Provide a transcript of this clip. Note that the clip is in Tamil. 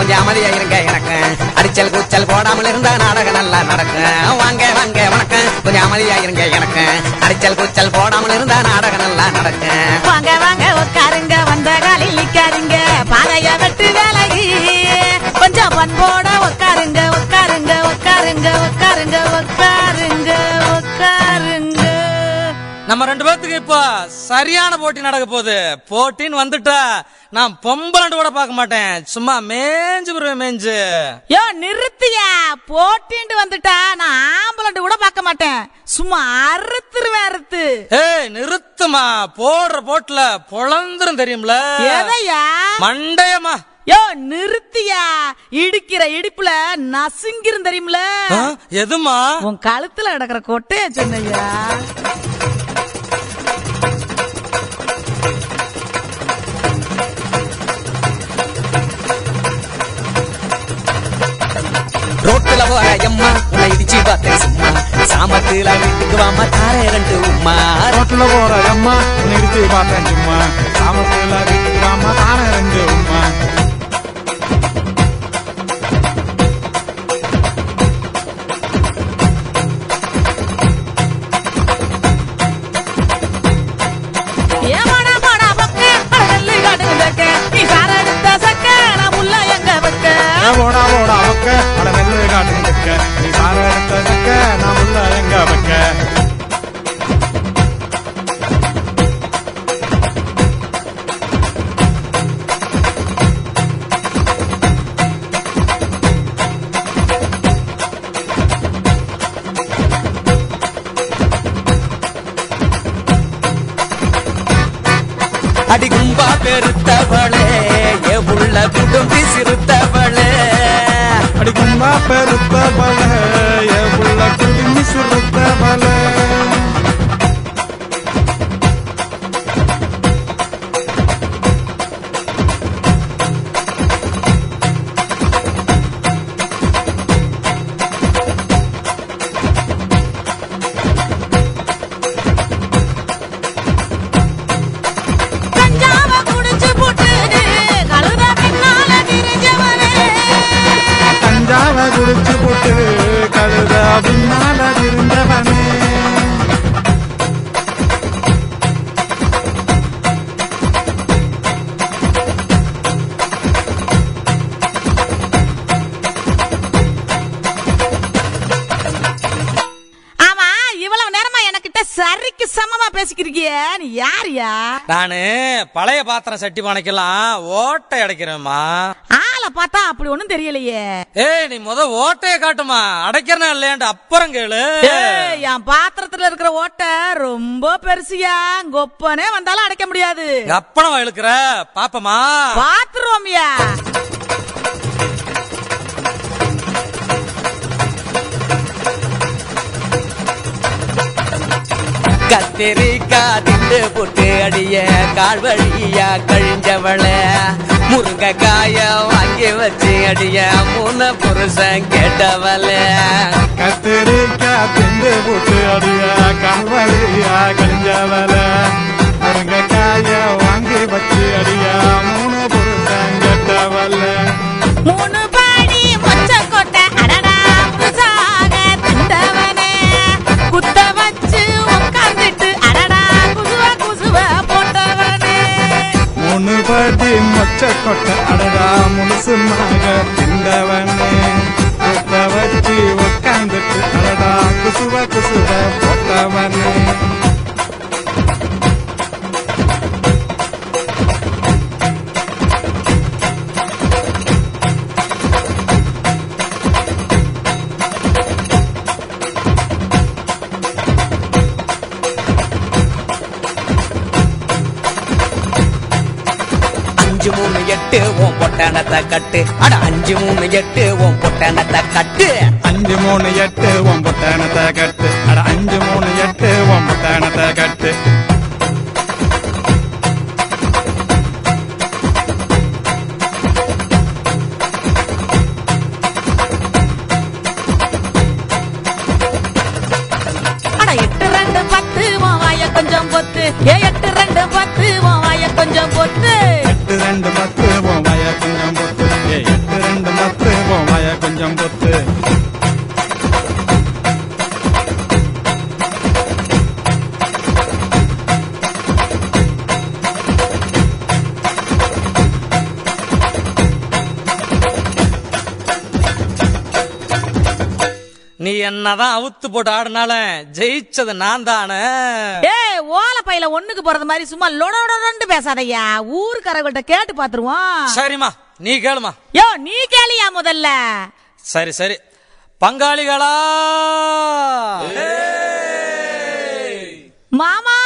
கொஞ்சம் அமைதியா இருங்க எனக்கு அடிச்சல் கூச்சல் போடாமல் இருந்தா நாடகம் நல்லா நடக்கும் வாங்க வாங்க வணக்கம் கொஞ்சம் அமைதியா இருங்க எனக்கு அடிச்சல் கூச்சல் போடாமல் இருந்தா நாடகம் நல்லா நடக்கும் வாங்க வாங்க உட்காருங்க வந்த காலில் நிக்காருங்க பாதைய வெட்டு வேலைக்கு கொஞ்சம் பண்போட உட்காருங்க உட்காருங்க உட்காருங்க உட்காருங்க உட்காருங்க உட்காருங்க நம்ம ரெண்டு பேர்த்துக்கு இப்போ சரியான போட்டி நடக்க போகுது போட்டின்னு வந்துட்டா நான் பொம்பளண்டு கூட பார்க்க மாட்டேன் சும்மா மேஞ்சு வருவேன் மேஞ்சு யோ நிறுத்தியா போட்டின்ட்டு வந்துட்டா நான் ஆம்பளண்டு கூட பார்க்க மாட்டேன் சும்மா அறுத்துருவேன் அறுத்து ஏய் நிறுத்துமா போடுற போட்டுல பொழந்துரும் தெரியும்ல எதையா மண்டையம்மா யோ நிறுத்தியா இடிக்கிற இடிப்புல நசுங்கிரும் தெரியும்ல ஆ, எதுமா உன் கழுத்துல கிடக்குற கொட்டைய சொன்னையா ரோட்டுல போற எம்மா உன்னை இடிச்சு பார்த்தேன் சும்மா சாமத்துல வீட்டுக்கு வாமா தாரே ரெண்டு உம்மா ரோட்டுல போற அம்மா நிறுத்தி பார்த்தேன் சும்மா சாமத்துல வீட்டுக்காம தானே ரெண்டு உம்மா ஏமாடா மாடா பக்க கடல்ல காட்டுங்க தக்க நீ சார எடுத்த சக்க நான் முல்ல எங்க பக்க ஏ போடா போடா வைக்க அட நெல்லு காட்டு வைக்க நீ சார எடுத்த வைக்க நான் உள்ள எங்க வைக்க அடி கும்பா பெருத்தவளே எ உள்ள குடும்பி சிறுத்தவளே அடி கும்பா பெருத்த பல ஏ புள்ள குடிமி சிறுத்த பல கஞ்சாவ குடிச்சு போட்டு கழுத பின்னால திரிஞ்சவனே கஞ்சாவ குடிச்சு போட்டு கழுத பின்னால இருந்தவனே ஆமா இவ்வளவு நேரமா எனக்கிட்ட சரிக்கு சமமா பேசிக்கிறீங்க நீ யாரியா நானு பழைய பாத்திரம் சட்டி பானைக்கெல்லாம் ஓட்டை அடைக்கிறேம்மா ஆளை பார்த்தா அப்படி ஒண்ணும் தெரியலையே ஏய் நீ முத ஓட்டைய காட்டுமா அடைக்கிறனா இல்லையாண்டு அப்புறம் கேளு ஏய், என் பாத்திரத்துல இருக்கிற ஓட்டை ரொம்ப பெருசியா கொப்பனே வந்தாலும் அடைக்க முடியாது அப்பனவா இழுக்கிற பாப்பமா பாத்துருவோம்யா கத்திரிக்காய் திண்டு போட்டு அடிய கால் வழியா கழிஞ்சவள முருங்கைக்காய வாங்கி வச்சு அடிய மூணு புருஷன் கேட்டவள கத்திரிக்காய் திண்டு போட்டு அடிய கால்வழியா கழிஞ்சவல முருங்கைக்காய வாங்கி வச்சு அடிய மூணு புருஷன் கெட்டவல மூணு பாடி மொச்ச கொட்டை அடடா புதுசாக திண்டவனே குத்த வச்சு உட்கார்ந்துட்டு அடடா குசுவ குசுவ போட்டவனே மூணு பாட்டி மொச்ச கொட்டை அடடா முழுசுமாக திண்டவனே குத்த வச்சு உட்காந்துட்டு அடடா குசுவ குசுவ போட்டவனே அஞ்சு மூணு எட்டு உன் பொட்டானத்தை கட்டு அட அஞ்சு மூணு எட்டு உன் பொட்டானத்தை கட்டு அஞ்சு மூணு எட்டு ஒம்பத்தானத்தை கட்டு அட அஞ்சு மூணு எட்டு ஒம்பத்தானத்தை கட்டு அட எட்டு ரெண்டு பத்து உன் வாய கொஞ்சம் பொத்து ஏ எட்டு ரெண்டு பத்து உன் வாய கொஞ்சம் பொத்து எட்டு ரெண்டு பத்து உன் வய கொஞ்சம் பொத்து ஏ எட்டு ரெண்டு என்னதான் அவுத்து போட்டு ஆடினாலும் ஜெயிச்சது நான் தானே ஏய் ஓலை பையில ஒண்ணுக்கு போறது மாதிரி சும்மா லொடலொடன்னு பேசாதய்யா ஊருக்காரங்கள்ட்ட கேட்டு பாத்துருவோம் சரிம்மா நீ கேளுமா யோ நீ கேளியா முதல்ல சரி சரி பங்காளிகளா மாமா